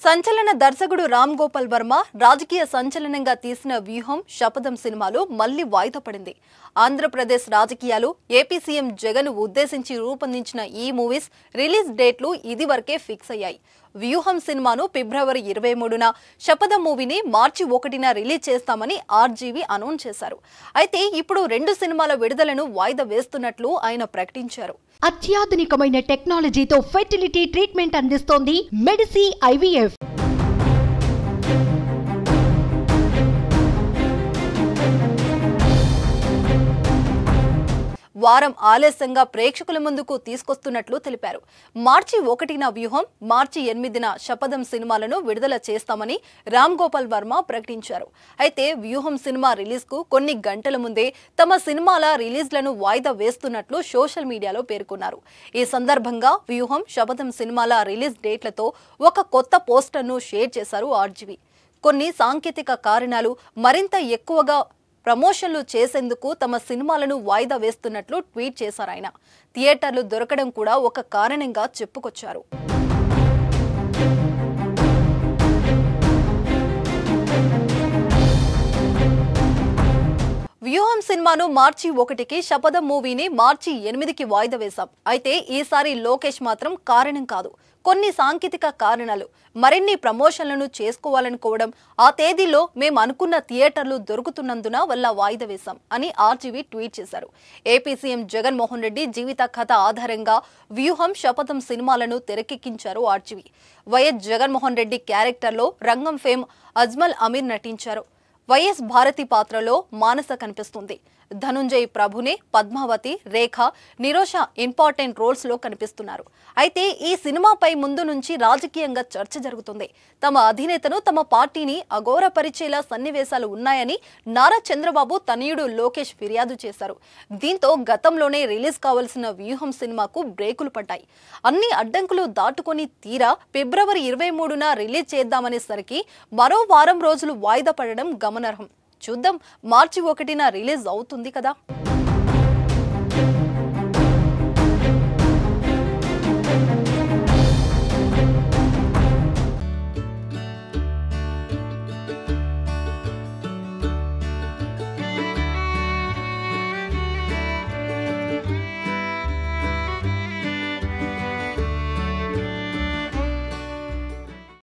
సంచలన దర్శకుడు రామ్ గోపాల్ వర్మ రాజకీయ సంచలనంగా తీసిన వ్యూహం శపథం సినిమాలో మళ్లీ వాయిదా పడింది ఆంధ్రప్రదేశ్ రాజకీయాలు ఏపీ సీఎం జగన్ ఉద్దేశించి రూపొందించిన ఈ మూవీస్ రిలీజ్ డేట్లు ఇదివరకే ఫిక్స్ అయ్యాయి వ్యూహం సినిమాను ఫిబ్రవరి ఇరవై మూడున శపథం మూవీని మార్చి ఒకటిన రిలీజ్ చేస్తామని ఆర్జీవి అనౌన్స్ చేశారు అయితే ఇప్పుడు రెండు సినిమాల విడుదలను వాయిదా వేస్తున్నట్లు ఆయన ప్రకటించారు అత్యాధునికమైన టెక్నాలజీతో ఫెర్టిలిటీ ట్రీట్మెంట్ అందిస్తోంది మెడిసి ఐవీఎఫ్ వారం ఆలస్యంగా ప్రేక్షకుల ముందుకు తీసుకొస్తున్నట్లు తెలిపారు మార్చి ఒకటిన వ్యూహం మార్చి ఎనిమిదిన శపథం సినిమాలను విడుదల చేస్తామని రామ్ గోపాల్ వర్మ ప్రకటించారు అయితే వ్యూహం సినిమా రిలీజ్ కు కొన్ని గంటల ముందే తమ సినిమాల రిలీజ్లను వాయిదా వేస్తున్నట్లు సోషల్ మీడియాలో పేర్కొన్నారు ఈ సందర్భంగా వ్యూహం శపథం సినిమాల రిలీజ్ డేట్లతో ఒక కొత్త పోస్టర్ను షేర్ చేశారు ఆర్జీవి కొన్ని సాంకేతిక కారణాలు మరింత ఎక్కువగా ప్రమోషన్లు చేసేందుకు తమ సినిమాలను వాయిదా వేస్తున్నట్లు ట్వీట్ చేశారు ఆయన థియేటర్లు దొరకడం కూడా ఒక కారణంగా చెప్పుకొచ్చారు వ్యూహం సినిమాను మార్చి ఒకటికి శపథం మూవీని మార్చి ఎనిమిదికి వాయిదా వేశాం అయితే ఈసారి లోకేష్ మాత్రం కారణం కాదు కొన్ని సాంకేతిక కారణాలు మరిన్ని ప్రమోషన్లను చేసుకోవాలనుకోవడం ఆ తేదీలో మేము అనుకున్న థియేటర్లు దొరుకుతున్నందున వల్ల వాయిదా వేశాం అని ఆర్జీవీ ట్వీట్ చేశారు ఏపీ సీఎం జగన్మోహన్ రెడ్డి జీవిత కథ ఆధారంగా వ్యూహం శపథం సినిమాలను తెరకెక్కించారు ఆర్జీవీ వైఎస్ జగన్మోహన్ రెడ్డి క్యారెక్టర్లో రంగం ఫేమ్ అజ్మల్ అమీర్ నటించారు వైఎస్ భారతి పాత్రలో మానస కనిపిస్తుంది ధనుంజయ్ ప్రభునే పద్మావతి రేఖ నిరోష ఇంపార్టెంట్ రోల్స్ లో కనిపిస్తున్నారు అయితే ఈ సినిమాపై ముందు నుంచి రాజకీయంగా చర్చ జరుగుతుంది తమ అధినేతను తమ పార్టీని అఘోరపరిచేలా సన్నివేశాలు ఉన్నాయని నారా చంద్రబాబు తనయుడు లోకేష్ ఫిర్యాదు చేశారు దీంతో గతంలోనే రిలీజ్ కావాల్సిన వ్యూహం సినిమాకు బ్రేకులు పడ్డాయి అన్ని అడ్డంకులు దాటుకొని తీరా ఫిబ్రవరి ఇరవై మూడున రిలీజ్ చేద్దామనేసరికి మరో వారం రోజులు వాయిదా పడడం గమనార్హం చూద్దాం మార్చి ఒకటిన రిలీజ్ అవుతుంది కదా